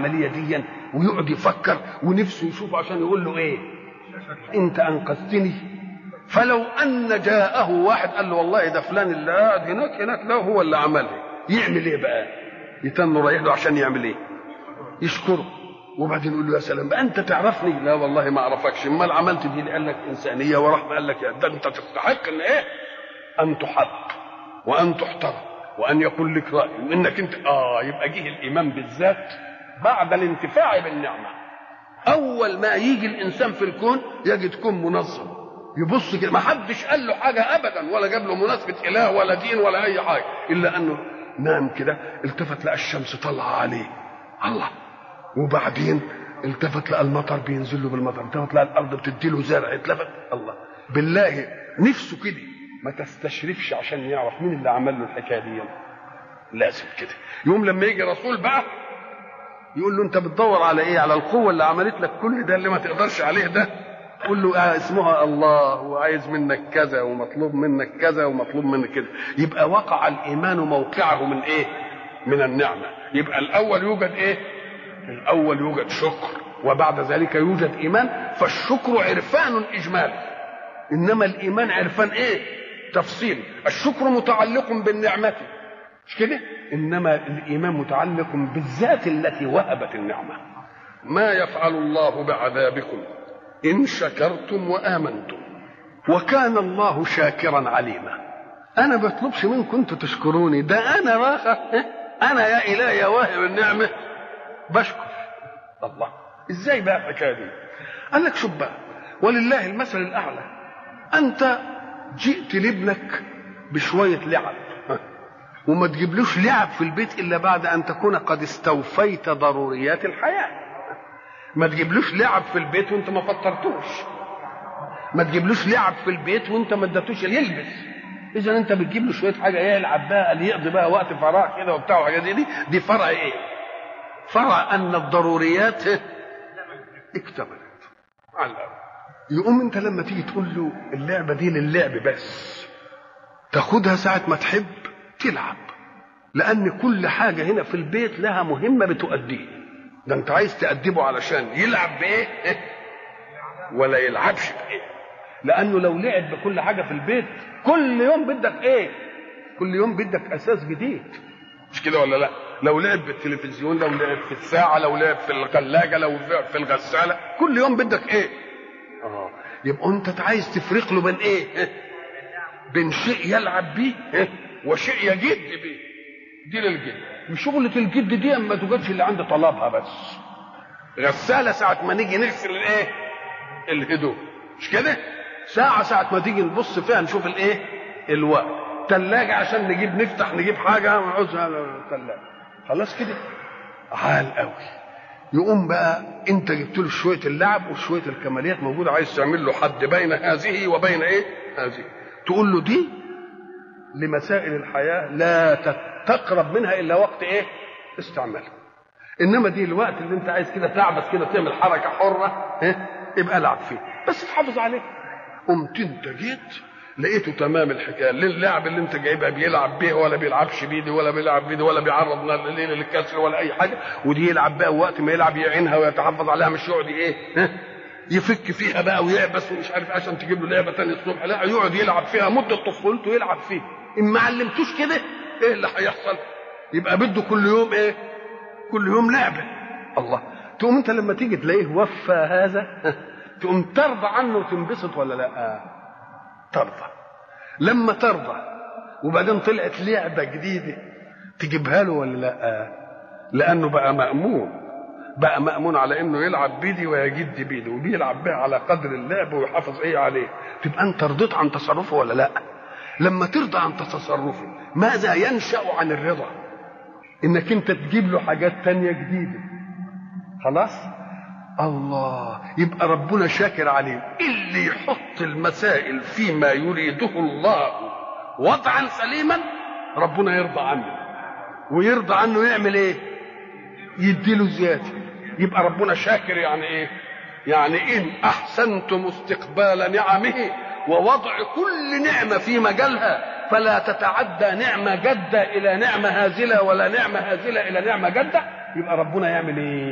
العمليه دي ويقعد يفكر ونفسه يشوف عشان يقول له ايه انت انقذتني فلو ان جاءه واحد قال له والله ده فلان اللي قاعد هناك هناك ده هو اللي عملها يعمل ايه بقى يتنه رايح له عشان يعمل ايه يشكره وبعدين يقول له يا سلام بقى انت تعرفني لا والله ما اعرفكش امال عملت دي اللي قال لك انسانيه وراح قال لك يا ده انت تستحق ان ايه ان تحب وان تحترم وان يكون لك راي وانك انت اه يبقى جه الايمان بالذات بعد الانتفاع بالنعمه اول ما يجي الانسان في الكون يجد كون منظم يبص كده ما حدش قال له حاجه ابدا ولا جاب له مناسبه اله ولا دين ولا اي حاجه الا انه نام كده التفت لقى الشمس طالعه عليه الله وبعدين التفت لقى المطر بينزل له بالمطر التفت لقى الارض بتدي له زرع اتلفت الله بالله نفسه كده ما تستشرفش عشان يعرف مين اللي عمل له الحكايه دي لازم كده يوم لما يجي رسول بقى يقول له انت بتدور على ايه على القوه اللي عملت لك كل ده اللي ما تقدرش عليه ده قول له آه اسمها الله وعايز منك كذا ومطلوب منك كذا ومطلوب منك كذا يبقى وقع الايمان موقعه من ايه من النعمه يبقى الاول يوجد ايه الاول يوجد شكر وبعد ذلك يوجد ايمان فالشكر عرفان اجمالي انما الايمان عرفان ايه تفصيل الشكر متعلق بالنعمه مش كده انما الايمان متعلق بالذات التي وهبت النعمه ما يفعل الله بعذابكم ان شكرتم وامنتم وكان الله شاكرا عليما انا بطلبش منكم انتوا تشكروني ده انا راخة انا يا الهي يا واهب النعمه بشكر الله ازاي بقى الحكايه دي قال لك شوف بقى ولله المثل الاعلى انت جئت لابنك بشويه لعب وما تجيبلوش لعب في البيت الا بعد ان تكون قد استوفيت ضروريات الحياه ما تجيبلوش لعب في البيت وانت ما فطرتوش ما تجيبلوش لعب في البيت وانت ما اديتوش يلبس اذا انت بتجيب له شويه حاجه يلعب بها اللي يقضي بها وقت فراغ كده وبتاع وحاجات دي دي فرع ايه فرع ان الضروريات اكتملت على الأرض. يقوم انت لما تيجي تقول له اللعبه دي للعب بس تاخدها ساعه ما تحب تلعب لان كل حاجه هنا في البيت لها مهمه بتؤديه ده انت عايز تأدبه علشان يلعب بايه ولا يلعبش بايه لانه لو لعب بكل حاجه في البيت كل يوم بدك ايه كل يوم بدك اساس جديد مش كده ولا لا لو لعب بالتلفزيون لو لعب في الساعه لو لعب في الثلاجه لو لعب في الغساله كل يوم بدك ايه اه يبقى انت عايز تفرق له بين ايه بين شيء يلعب بيه وشيء يجد بيه دي للجد وشغلة الجد دي ما توجدش اللي عند طلبها بس غسالة ساعة ما نيجي نغسل الايه الهدوم مش كده ساعة ساعة ما تيجي نبص فيها نشوف الايه الوقت تلاجة عشان نجيب نفتح نجيب حاجة نعوزها تلاجة خلاص كده عال قوي يقوم بقى انت جبت له شويه اللعب وشويه الكماليات موجوده عايز تعمل له حد بين هذه وبين ايه هذه تقول له دي لمسائل الحياه لا تقرب منها الا وقت ايه استعمالها انما دي الوقت اللي انت عايز كده تعبس كده تعمل حركه حره ها يبقى العب فيه بس تحافظ عليه قمت انت جيت لقيته تمام الحكايه اللعب اللي انت جايبها بيلعب بيه ولا بيلعبش بيه دي ولا بيلعب بيه دي ولا بيعرض الليل للكسر ولا اي حاجه ودي يلعب بقى وقت ما يلعب يعينها ويتحفظ عليها مش يقعد ايه ها يفك فيها بقى ويعبس ومش عارف عشان تجيب له لعبه تاني الصبح لا يقعد يلعب فيها مده طفولته يلعب فيها ان ما علمتوش كده ايه اللي هيحصل يبقى بده كل يوم ايه كل يوم لعبه الله تقوم انت لما تيجي تلاقيه وفى هذا تقوم ترضى عنه وتنبسط ولا لا ترضى لما ترضى وبعدين طلعت لعبه جديده تجيبها له ولا لا لانه بقى مامون بقى مامون على انه يلعب بيدي ويجد بيدي وبيلعب بها على قدر اللعب ويحافظ ايه عليه تبقى انت رضيت عن تصرفه ولا لا لما ترضى عن تصرفه ماذا ينشا عن الرضا انك انت تجيب له حاجات تانية جديده خلاص الله يبقى ربنا شاكر عليه اللي يحط المسائل فيما يريده الله وضعا سليما ربنا يرضى عنه ويرضى عنه يعمل ايه يديله زياده يبقى ربنا شاكر يعني ايه يعني ان احسنتم استقبال نعمه ووضع كل نعمه في مجالها فلا تتعدى نعمه جده الى نعمه هازله ولا نعمه هازله الى نعمه جده يبقى ربنا يعمل ايه